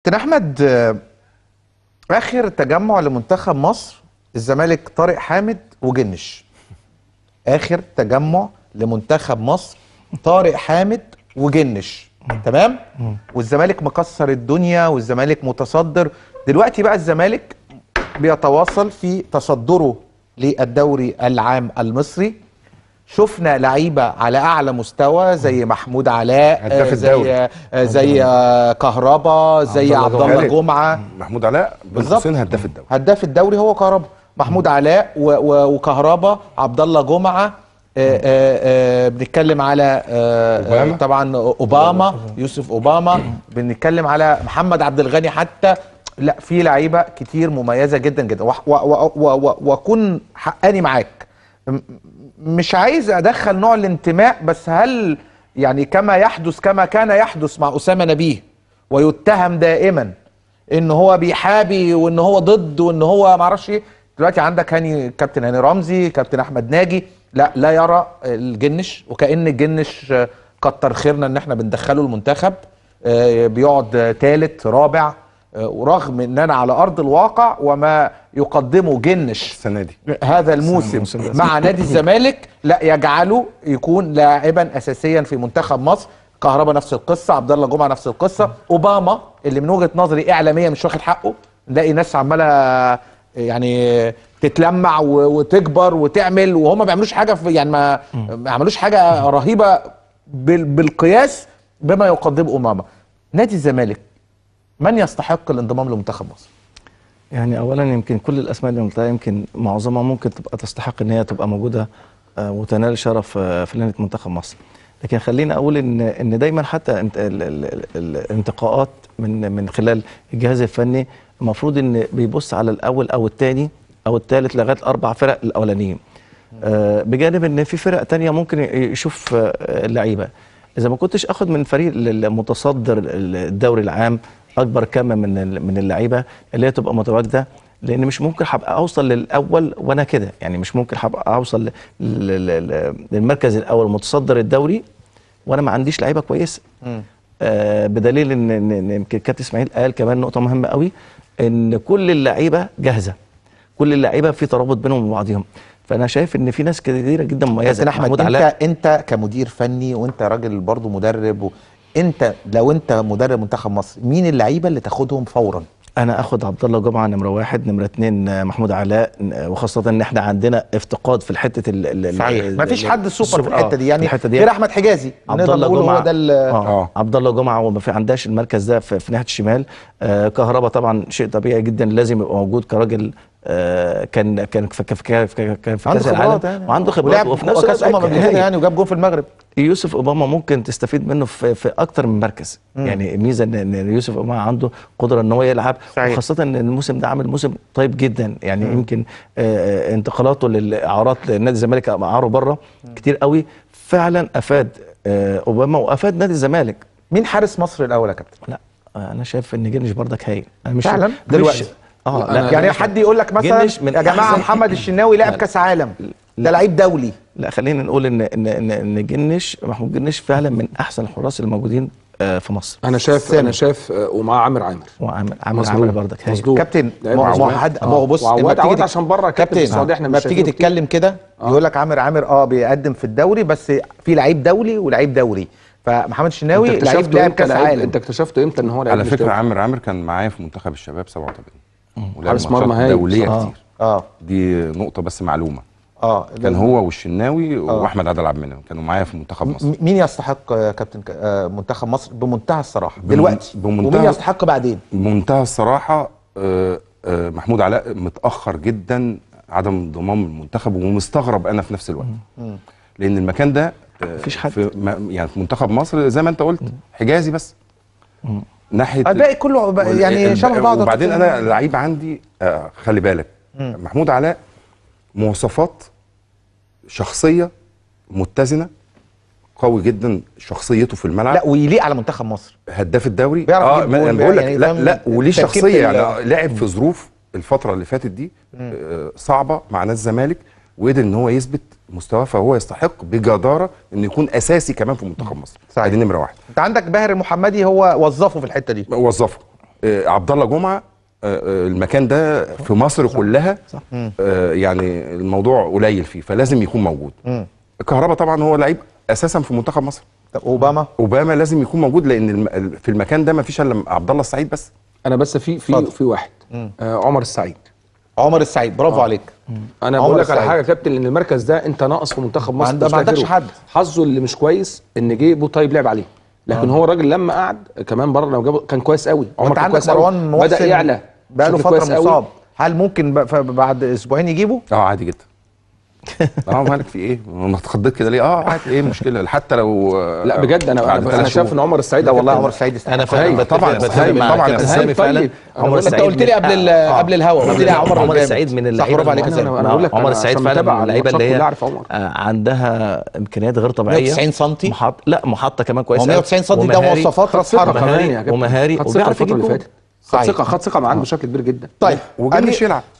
كابتن احمد آه، اخر تجمع لمنتخب مصر الزمالك طارق حامد وجنش اخر تجمع لمنتخب مصر طارق حامد وجنش تمام والزمالك مكسر الدنيا والزمالك متصدر دلوقتي بقى الزمالك بيتواصل في تصدره للدوري العام المصري شفنا لعيبه على اعلى مستوى زي محمود علاء هداف آه، زي الدوري. آه، زي آه، كهربا زي عبد الله خالد. جمعه محمود علاء بن بالظبط. حسين هداف الدوري هداف الدوري هو كهربا محمود علاء و- و- وكهربا عبد الله جمعه آه، آه، آه، بنتكلم على آه، آه، أوباما. طبعا اوباما يوسف اوباما بنتكلم على محمد عبد الغني حتى لا في لعيبه كتير مميزه جدا جدا وح- و- و- و- و- واكون حقاني معاك م- مش عايز ادخل نوع الانتماء بس هل يعني كما يحدث كما كان يحدث مع اسامه نبيه ويتهم دائما ان هو بيحابي وان هو ضد وان هو معرفش ايه دلوقتي عندك هاني كابتن هاني رمزي كابتن احمد ناجي لا لا يرى الجنش وكان الجنش آه، كتر خيرنا ان احنا بندخله المنتخب آه، بيقعد ثالث رابع آه، ورغم ان انا على ارض الواقع وما يقدمه جنش السنه دي هذا الموسم مع نادي الزمالك لا يجعله يكون لاعبا اساسيا في منتخب مصر كهربا نفس القصه عبد الله جمعه نفس القصه اوباما اللي من وجهه نظري اعلاميا مش واخد حقه نلاقي ناس عماله يعني تتلمع و- وتكبر وتعمل وهم ما بيعملوش حاجه في يعني ما ما عملوش حاجه رهيبه بال- بالقياس بما يقدمه امامه نادي الزمالك من يستحق الانضمام لمنتخب مصر يعني اولا يمكن كل الاسماء اللي قلتها يمكن معظمها ممكن تبقى تستحق ان هي تبقى موجوده آه، وتنال شرف آه، في لجنه منتخب مصر لكن خليني اقول ان ان دايما حتى انت ال- ال- ال- الانتقاءات من من خلال الجهاز الفني المفروض ان بيبص على الاول او الثاني او الثالث لغايه الاربع فرق الاولانيين آه، بجانب ان في فرق تانية ممكن يشوف آه، اللعيبه اذا ما كنتش اخد من فريق المتصدر الدوري العام اكبر كم من ال- من اللعيبه اللي هي تبقى متواجده لان مش ممكن هبقى اوصل للاول وانا كده يعني مش ممكن هبقى اوصل ل- ل- ل- للمركز الاول متصدر الدوري وانا ما عنديش لعيبه كويسه آه بدليل ان ان إن يمكن كابتن اسماعيل قال كمان نقطه مهمه قوي ان كل اللعيبه جاهزه كل اللعيبه في ترابط بينهم وبعضهم فانا شايف ان في ناس كتيره جدا مميزه كابتن احمد محمود انت علاء انت كمدير فني وانت راجل برضو مدرب و... انت لو انت مدرب منتخب مصر مين اللعيبه اللي تاخدهم فورا انا اخد عبد الله جمعه نمره واحد نمره اتنين آه، محمود علاء آه، وخاصه ان احنا عندنا افتقاد في الحته ال- ال- ال- صحيح ال- مفيش ال- حد سوبر في السوبر- الحته آه، دي يعني في الحته دي غير احمد حجازي عبد نقدر الله نقول جمعه هو ده ال- آه. آه. عبد الله جمعه وما في عندهاش المركز ده في, في ناحيه الشمال آه كهربا طبعا شيء طبيعي جدا لازم يبقى موجود كراجل آه كان كان في كان في, في, كان في عنده كاس العالم خبرات يعني وعنده خبرات ولعب وفي نفس كاس الوقت امم قبل كده هايل. يعني وجاب جون في المغرب يوسف اوباما ممكن تستفيد منه في, في اكتر من مركز يعني ميزه ان إن يوسف اوباما عنده قدره ان هو يلعب صحيح. وخاصه ان الموسم ده عامل موسم طيب جدا يعني يمكن آه، آه، انتقالاته للاعارات لنادي الزمالك اعاره بره كتير قوي فعلا افاد آه، اوباما وافاد نادي الزمالك مين حارس مصر الاول يا كابتن لا آه، انا شايف ان جرنش برضك هايل أنا مش فعلا؟ مش- دلوقتي؟ اه أنا- لا يعني جنش- حد يقول لك مثلا جنش من يا جماعه أحسن- محمد الشناوي لعب لا. كاس عالم ده لا. لعيب دولي لا خلينا نقول ان ان ان, إن جنش محمود جنش فعلا من احسن الحراس الموجودين آه، في مصر انا شايف سامي. انا شايف آه، ومعاه عامر عامر وعامل عامل مظلوم. عامل برضك هايل مظلوم. كابتن لعيب ما مظلوم. ما حد آه. ما هو بص وعواد لما بتيجي عواد تك- عشان بره كابتن في السعوديه احنا ما مش بتيجي شايفينه كتير. تتكلم كده يقول لك عامر عامر اه بيقدم في الدوري بس في لعيب دولي ولعيب دوري فمحمد الشناوي انت لعيب اكتشفته لعب امتى كاس لعيب- عالم انت اكتشفته امتى ان هو لعيب على مش فكره دولي؟ عامر عامر كان معايا في منتخب الشباب 87 ولعب حارس ماتشات مرمى هايل. دوليه آه. كتير اه دي نقطه بس معلومه اه كان هو والشناوي واحمد عادل عبد المنعم كانوا معايا في منتخب مصر م- مين يستحق آه، كابتن ك- آه، منتخب مصر بمنتهى الصراحه بمن- دلوقتي بمنتهى- ومين يستحق بعدين بمنتهى الصراحه آه، آه، محمود علاء متاخر جدا عدم انضمام المنتخب ومستغرب انا في نفس الوقت لان المكان ده آه، مفيش حد. في م- يعني في منتخب مصر زي ما انت قلت حجازي بس ناحيه الباقي كله بقى يعني وال- شبه بعض وبعدين انا لعيب عندي آه خلي بالك محمود علاء مواصفات شخصيه متزنه قوي جدا شخصيته في الملعب لا ويليق على منتخب مصر هداف الدوري بيعرف اه يجيب ما جول، انا بقول لك يعني لا فاهم لا وليه تركيبة شخصيه ال- يعني لعب في ظروف الفتره اللي فاتت دي آه صعبه مع نادي الزمالك وقدر ان هو يثبت مستواه فهو يستحق بجداره انه يكون اساسي كمان في منتخب مصر صحيح. ادي نمره واحد انت عندك باهر المحمدي هو وظفه في الحته دي وظفه آه، عبد الله جمعه آه، آه، المكان ده في مصر كلها صح. آه، يعني الموضوع قليل فيه فلازم يكون موجود مم. كهربا طبعا هو لعيب اساسا في منتخب مصر طب اوباما اوباما لازم يكون موجود لان الم- في المكان ده ما فيش الا عبد الله السعيد بس انا بس في في اتفضل. في واحد آه عمر السعيد عمر السعيد برافو عليك انا عمر بقول لك على السعيد. حاجه يا كابتن ان المركز ده انت ناقص في منتخب مصر عند- مش ما عندكش فاكره. حد. حظه اللي مش كويس ان جه بو طيب لعب عليه لكن هو الراجل لما قعد كمان بره لو جابه كان كويس قوي وانت كان عندك كويس قوي. مروان محسن بدا يعلى بقاله بشكل كويس فتره قوي. مصاب هل ممكن ب- ف- بعد اسبوعين يجيبه اه عادي جدا اه مالك في ايه؟ انا اتخضيت كده ليه؟ اه عادي ايه المشكله؟ حتى لو لا بجد انا بعد انا, ثلاث أنا شايف شهور. ان عمر السعيد لا والله كابتن- عمر السعيد يستحق. انا فعلا هايل، بتفق- طبعاً، بتفق هايل، مع طبعاً، كابتن بس سامي هايل فعلا طيب. عمر أنا انت السعيد قلت لي من- قبل ال- آه. قبل الهوا قلت لي عمر عمر جامد. السعيد من صح اللعيبه برافو عليك يا المهمة. سامي. أنا بقول لك عمر أنا السعيد عشان فعلا متابع من اللعيبه اللي الماتشات هي كلها عارف عمر. آه، عندها امكانيات غير طبيعيه 190 سنتي؟ محط لا محطه كمان كويسه هو 190 سنتي ده ومهاري. مواصفات راس ثقة حربة كمان ومهاري- يا كابتن. ومهاري خد ثقة وبيعرف الفترة يجيب اللي جول. فاتت خد صحيح. ثقة خد ثقة معاه بشكل كبير جدا طيب وجنش أمير- يلعب